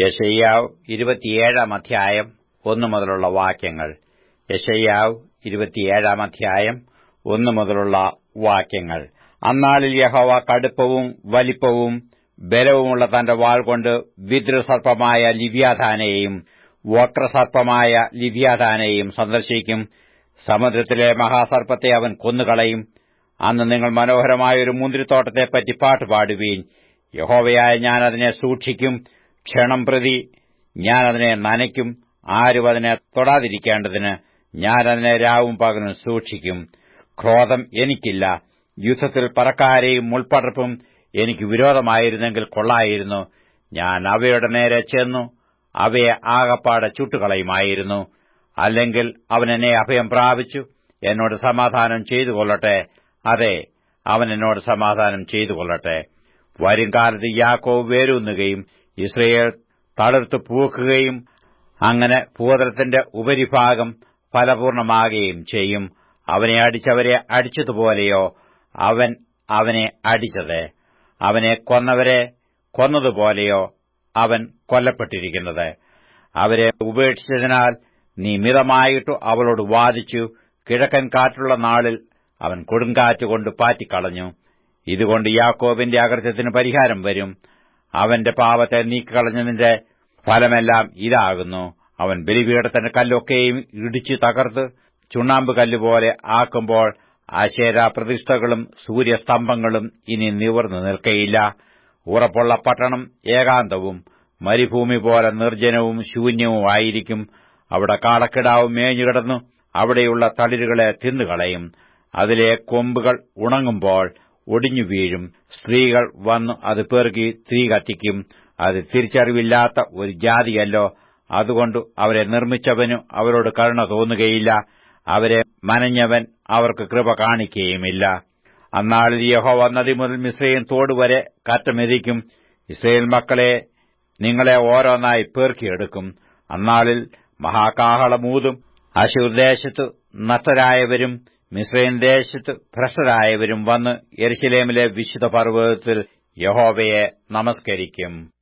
യശയ്യാവ് ഇരുപത്തിയേഴാം അധ്യായം ഒന്നു മുതലുള്ള വാക്യങ്ങൾ യശയ്യാവ് ഇരുപത്തിയേഴാം അധ്യായം ഒന്നു മുതലുള്ള വാക്യങ്ങൾ അന്നാളിൽ യഹോവ കടുപ്പവും വലിപ്പവും ബലവുമുള്ള തന്റെ വാൾ കൊണ്ട് വിദ്രുസർപ്പമായ ലിവ്യാധാനെയും വക്രസർപ്പമായ ലിവ്യാധാനെയും സന്ദർശിക്കും സമുദ്രത്തിലെ മഹാസർപ്പത്തെ അവൻ കൊന്നുകളയും അന്ന് നിങ്ങൾ മനോഹരമായ ഒരു മുന്തിരിത്തോട്ടത്തെപ്പറ്റി പാട്ടുപാടുവീൻ യഹോവയായ ഞാൻ അതിനെ സൂക്ഷിക്കും ക്ഷണം പ്രതി ഞാൻ അതിനെ നനയ്ക്കും ആരും അതിനെ തൊടാതിരിക്കേണ്ടതിന് ഞാൻ അതിനെ രാവും പകലും സൂക്ഷിക്കും ക്രോധം എനിക്കില്ല യുദ്ധത്തിൽ പറക്കാരെയും മുൾപ്പടർപ്പും എനിക്ക് വിരോധമായിരുന്നെങ്കിൽ കൊള്ളായിരുന്നു ഞാൻ അവയുടെ നേരെ ചെന്നു അവയെ ആകപ്പാടെ ചുട്ടുകളയുമായിരുന്നു അല്ലെങ്കിൽ അവൻ എന്നെ അഭയം പ്രാപിച്ചു എന്നോട് സമാധാനം ചെയ്തു കൊള്ളട്ടെ അതെ അവൻ എന്നോട് സമാധാനം ചെയ്തു കൊള്ളട്ടെ വരും കാലത്ത് യാക്കോവ് വേരൂന്നുകയും ഇസ്രയേൽ തളിർത്തു പൂക്കുകയും അങ്ങനെ ഭൂതലത്തിന്റെ ഉപരിഭാഗം ഫലപൂർണമാകുകയും ചെയ്യും അവനെ അടിച്ചവരെ അടിച്ചതുപോലെയോ അവൻ അവനെ അടിച്ചത് അവനെ കൊന്നവരെ കൊന്നതുപോലെയോ അവൻ കൊല്ലപ്പെട്ടിരിക്കുന്നത് അവരെ ഉപേക്ഷിച്ചതിനാൽ നീ മിതമായിട്ടു അവളോട് വാദിച്ചു കിഴക്കൻ കാറ്റുള്ള നാളിൽ അവൻ കൊടുങ്കാറ്റുകൊണ്ട് പാറ്റിക്കളഞ്ഞു ഇതുകൊണ്ട് യാക്കോബിന്റെ അകൃത്യത്തിന് പരിഹാരം വരും അവന്റെ പാപത്തെ നീക്കിക്കളഞ്ഞതിന്റെ ഫലമെല്ലാം ഇതാകുന്നു അവൻ ബലിപീഠത്തിന്റെ കല്ലൊക്കെയും ഇടിച്ചു തകർത്ത് ചുണ്ണാമ്പ് കല്ലുപോലെ ആക്കുമ്പോൾ ആശേര പ്രതിഷ്ഠകളും സൂര്യസ്തംഭങ്ങളും ഇനി നിവർന്നു നിൽക്കയില്ല ഉറപ്പുള്ള പട്ടണം ഏകാന്തവും മരുഭൂമി പോലെ നിർജ്ജനവും ശൂന്യവും ആയിരിക്കും അവിടെ കാളക്കിടാവ് മേഞ്ഞുകിടന്നു അവിടെയുള്ള തളിരുകളെ തിന്നുകളയും അതിലെ കൊമ്പുകൾ ഉണങ്ങുമ്പോൾ ഒടിഞ്ഞു വീഴും സ്ത്രീകൾ വന്നു അത് പെറുക്കി തീ കത്തിക്കും അത് തിരിച്ചറിവില്ലാത്ത ഒരു ജാതിയല്ലോ അതുകൊണ്ട് അവരെ നിർമ്മിച്ചവനു അവരോട് കരുണ തോന്നുകയില്ല അവരെ മനഞ്ഞവൻ അവർക്ക് കൃപ കാണിക്കുകയുമില്ല അന്നാളിൽ യഹോവ നദി മുതൽ മിശ്രയും തോടുവരെ കാറ്റമെതിക്കും ഇസ്രയേൽ മക്കളെ നിങ്ങളെ ഓരോന്നായി പേർക്കിയെടുക്കും അന്നാളിൽ മഹാകാഹളമൂതും അശൂർ ദേശത്ത് നഷ്ടരായവരും മിശ്രൈൻ ദേശത്ത് ഭ്രഷ്ടരായവരും വന്ന് യെരുശലേമിലെ വിശുദ്ധ പർവ്വതത്തിൽ യഹോവയെ നമസ്കരിക്കും